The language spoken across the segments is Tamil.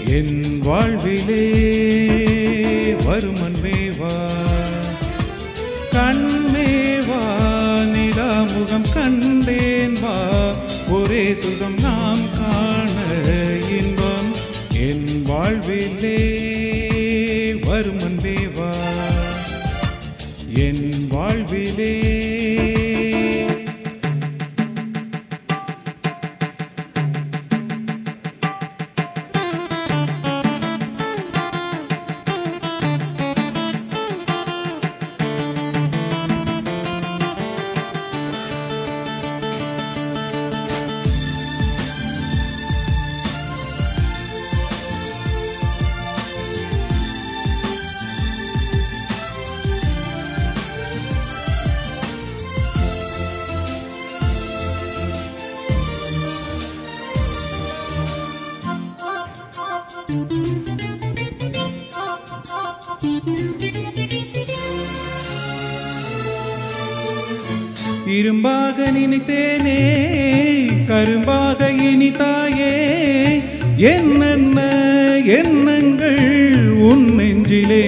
என் வாழ்விலே வருமன்பே வா கண்ணே வா நிலாமுகம் கண்டேன் வா ஒரே சுகம் நாம் காண இன்பம் என் வாழ்விலே வருமன்பே வா என் வாழ்விலே இரும்பாக நினைத்தேனே கரும்பாக இனித்தாயே என்னென்ன எண்ணங்கள் உன் நெஞ்சிலே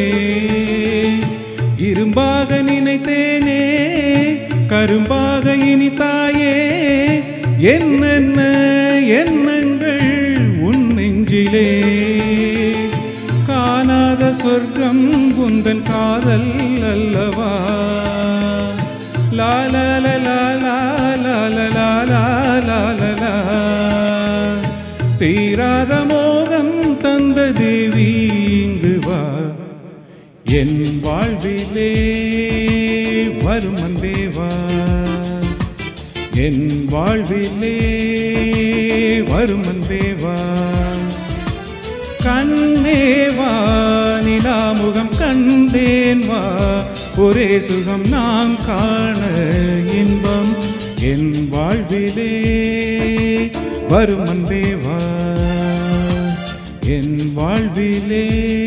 இரும்பாக நினைத்தேனே கரும்பாக இனித்தாயே என்னென்ன எண்ணங்கள் உன் நெஞ்சிலே காணாத சொர்க்கம் குந்தன் காதல் அல்லவா லா லா லா லா லா லா லா லா லா லா லா தீராத மோகம் தந்த தேவி இங்கு வா என் வாழ்விலே வரும் அன்பே வா என் வாழ்விலே வரும் அன்பே வா கண்ணே வா நிலாமுகம் கண்டேன் வா ஒரே சுகம் நாம் காண இன்பம் என் வாழ்விலே வரும் அன்பே வா என் வாழ்விலே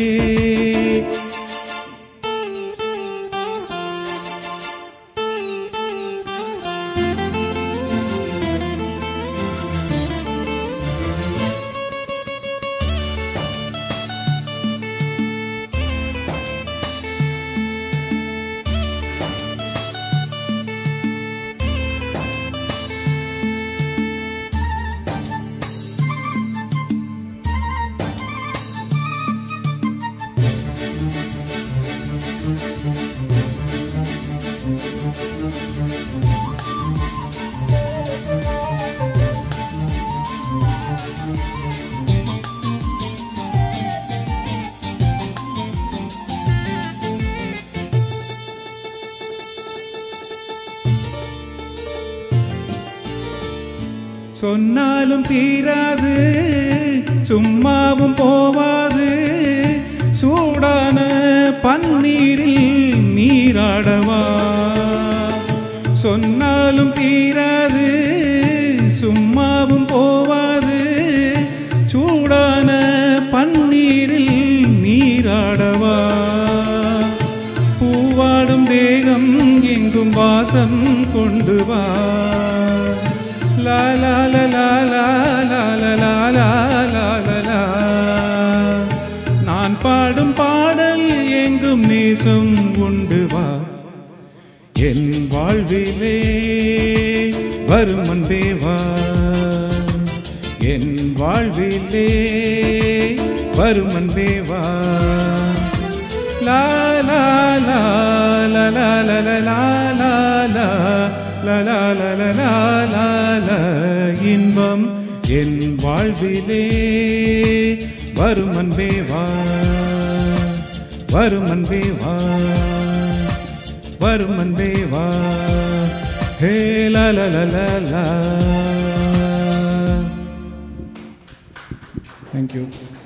சொன்னாலும் தீராது சும்மாவும் போவாது சூடான பன்னீரில் நீராடவா சொன்னாலும் தீராது சும்மாவும் போவாது சூடான பன்னீரில் நீராடவா பூவாடும் தேகம் எங்கும் வாசம் கொண்டு வா லா லா லா லா லா லா லா லா லா லா லா லா. நான் பாடும் பாடல் எங்கும் நேசம் உண்டு வா என் வாழ்விலே வரும் அன்பே வா என் வாழ்விலே வரும் அன்பே வா லா லா லா லா லா லா லா லா லா லா லா லா லா லா லா லா லா இன்பம் என் வாழ்விலே வரும் அன்பே வா வரும் அன்பே வா வரும் அன்பே வா ஹே லா லா லா லா லா தேங்க்யூ